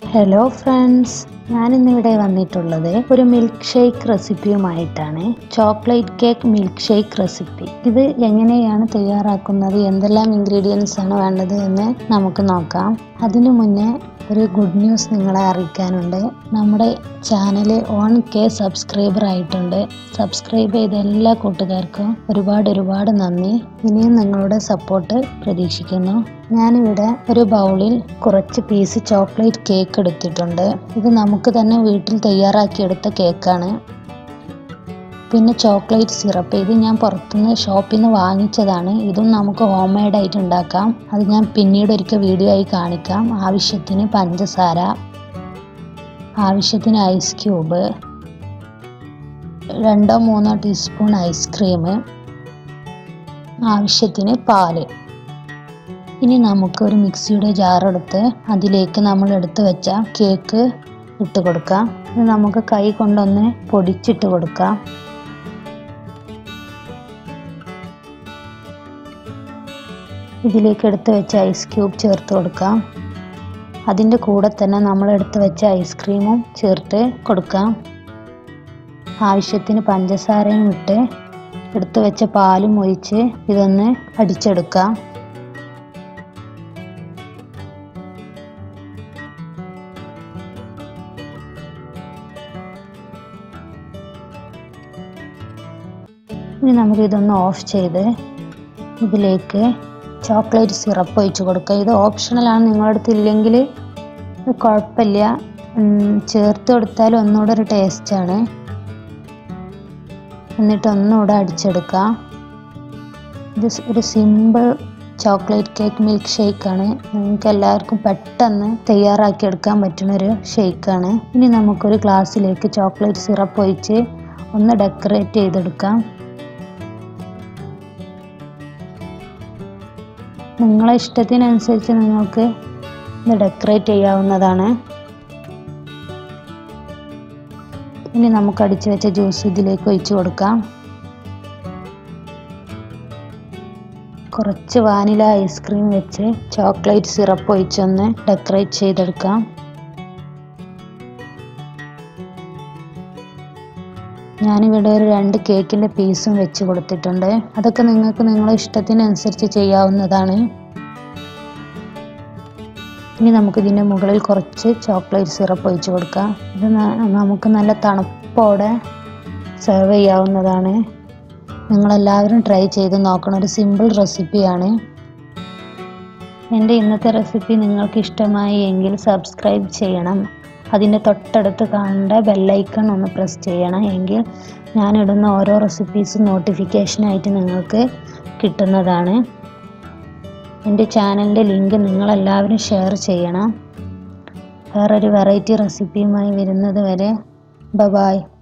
hello friends ഞാനിന്നിവിടെ വന്നിട്ടുള്ളത് ഒരു മിൽക്ക് ഷേക്ക് റെസിപ്പിയുമായിട്ടാണ് chocolate cake milk shake recipe ഇത് എങ്ങനെയാണ് തയ്യാറാക്കുന്നത് എന്തെല്ലാം ഇൻഗ്രീഡിയൻസ് ആണ് വേണ്ടത് എന്ന് നമുക്ക് നോക്കാം അതിനു മുന്നേ ഒരു ഗുഡ് ന്യൂസ് നിങ്ങളെ അറിയിക്കാനുണ്ട് നമ്മുടെ ചാനൽ വൺ കെ സബ്സ്ക്രൈബർ ആയിട്ടുണ്ട് സബ്സ്ക്രൈബ് ചെയ്ത എല്ലാ കൂട്ടുകാർക്കും ഒരുപാട് ഒരുപാട് നന്ദി ഇനിയും നിങ്ങളുടെ സപ്പോർട്ട് പ്രതീക്ഷിക്കുന്നു ഞാനിവിടെ ഒരു ബൗളിൽ കുറച്ച് പീസ് ചോക്ലേറ്റ് കേക്ക് എടുത്തിട്ടുണ്ട് ഇത് നമുക്ക് തന്നെ വീട്ടിൽ തയ്യാറാക്കിയെടുത്ത കേക്കാണ് പിന്നെ ചോക്ലേറ്റ് സിറപ്പ് ഇത് ഞാൻ പുറത്തുനിന്ന് ഷോപ്പിൽ നിന്ന് വാങ്ങിച്ചതാണ് ഇതും നമുക്ക് ഹോം മെയ്ഡ് ആയിട്ട് ഉണ്ടാക്കാം അത് ഞാൻ പിന്നീട് ഒരിക്കൽ വീഡിയോ ആയി കാണിക്കാം ആവശ്യത്തിന് പഞ്ചസാര ആവശ്യത്തിന് ഐസ് ക്യൂബ് രണ്ടോ മൂന്നോ ടീസ്പൂൺ ഐസ്ക്രീം ആവശ്യത്തിന് പാല് ഇനി നമുക്ക് ഒരു മിക്സിയുടെ ജാർ എടുത്ത് അതിലേക്ക് നമ്മൾ എടുത്തു വെച്ച കേക്ക് ഇട്ട് കൊടുക്കാം ഇത് നമുക്ക് കൈ കൊണ്ടൊന്ന് പൊടിച്ചിട്ട് കൊടുക്കാം ഇതിലേക്ക് എടുത്ത് വെച്ച ഐസ് ക്യൂബ് ചേർത്ത് കൊടുക്കാം അതിൻ്റെ കൂടെ തന്നെ നമ്മൾ എടുത്ത് വെച്ച ഐസ്ക്രീമും ചേർത്ത് കൊടുക്കാം ആവശ്യത്തിന് പഞ്ചസാരയും ഇട്ട് എടുത്ത് വെച്ച പാലും ഒഴിച്ച് ഇതൊന്ന് അടിച്ചെടുക്കാം ഇനി നമുക്ക് ഇതൊന്ന് ഓഫ് ചെയ്ത് ഇതിലേക്ക് ചോക്ലേറ്റ് സിറപ്പ് ഒഴിച്ച് കൊടുക്കുക ഇത് ഓപ്ഷണലാണ് നിങ്ങളുടെ അടുത്ത് ഇല്ലെങ്കിൽ കുഴപ്പമില്ല ചേർത്ത് കൊടുത്താൽ ഒന്നുകൂടെ ഒരു ടേസ്റ്റാണ് എന്നിട്ട് ഒന്നുകൂടെ അടിച്ചെടുക്കുക ഇത് ഒരു സിമ്പിൾ ചോക്ലേറ്റ് കേക്ക് മിൽക്ക് ഷേക്കാണ് നിങ്ങൾക്ക് എല്ലാവർക്കും പെട്ടെന്ന് തയ്യാറാക്കി എടുക്കാൻ പറ്റുന്ന ഒരു ഷേക്കാണ് ഇനി നമുക്കൊരു ഗ്ലാസ്സിലേക്ക് ചോക്ലേറ്റ് സിറപ്പ് ഒഴിച്ച് ഒന്ന് ഡെക്കറേറ്റ് ചെയ്തെടുക്കാം നിങ്ങളെ ഇഷ്ടത്തിനനുസരിച്ച് നിങ്ങൾക്ക് ഇത് ഡെക്കറേറ്റ് ചെയ്യാവുന്നതാണ് ഇനി നമുക്ക് അടിച്ചു വെച്ച ജ്യൂസ് ഇതിലേക്ക് ഒഴിച്ചു കൊടുക്കാം കുറച്ച് വാനില ഐസ്ക്രീം വെച്ച് ചോക്ലേറ്റ് സിറപ്പ് ഒഴിച്ചൊന്ന് ഡെക്കറേറ്റ് ചെയ്തെടുക്കാം ഞാനിവിടെ ഒരു രണ്ട് കേക്കിൻ്റെ പീസും വെച്ച് കൊടുത്തിട്ടുണ്ട് അതൊക്കെ നിങ്ങൾക്ക് നിങ്ങളെ ഇഷ്ടത്തിനനുസരിച്ച് ചെയ്യാവുന്നതാണ് ഇനി നമുക്ക് ഇതിൻ്റെ മുകളിൽ കുറച്ച് ചോക്ലേറ്റ് സിറപ്പ് ഒഴിച്ച് കൊടുക്കാം ഇത് നമുക്ക് നല്ല തണുപ്പോടെ സെർവ് ചെയ്യാവുന്നതാണ് നിങ്ങളെല്ലാവരും ട്രൈ ചെയ്ത് നോക്കണം ഒരു സിമ്പിൾ റെസിപ്പിയാണ് എൻ്റെ ഇന്നത്തെ റെസിപ്പി നിങ്ങൾക്ക് ഇഷ്ടമായി എങ്കിൽ സബ്സ്ക്രൈബ് ചെയ്യണം അതിൻ്റെ തൊട്ടടുത്ത് കാണേണ്ട ബെല്ലൈക്കൺ ഒന്ന് പ്രസ് ചെയ്യണം എങ്കിൽ ഞാനിടുന്ന ഓരോ റെസിപ്പീസും നോട്ടിഫിക്കേഷനായിട്ട് നിങ്ങൾക്ക് കിട്ടുന്നതാണ് എൻ്റെ ചാനലിൻ്റെ ലിങ്ക് നിങ്ങളെല്ലാവരും ഷെയർ ചെയ്യണം വേറൊരു വെറൈറ്റി റെസിപ്പിയുമായി വരുന്നത് വരെ ബ ബായ്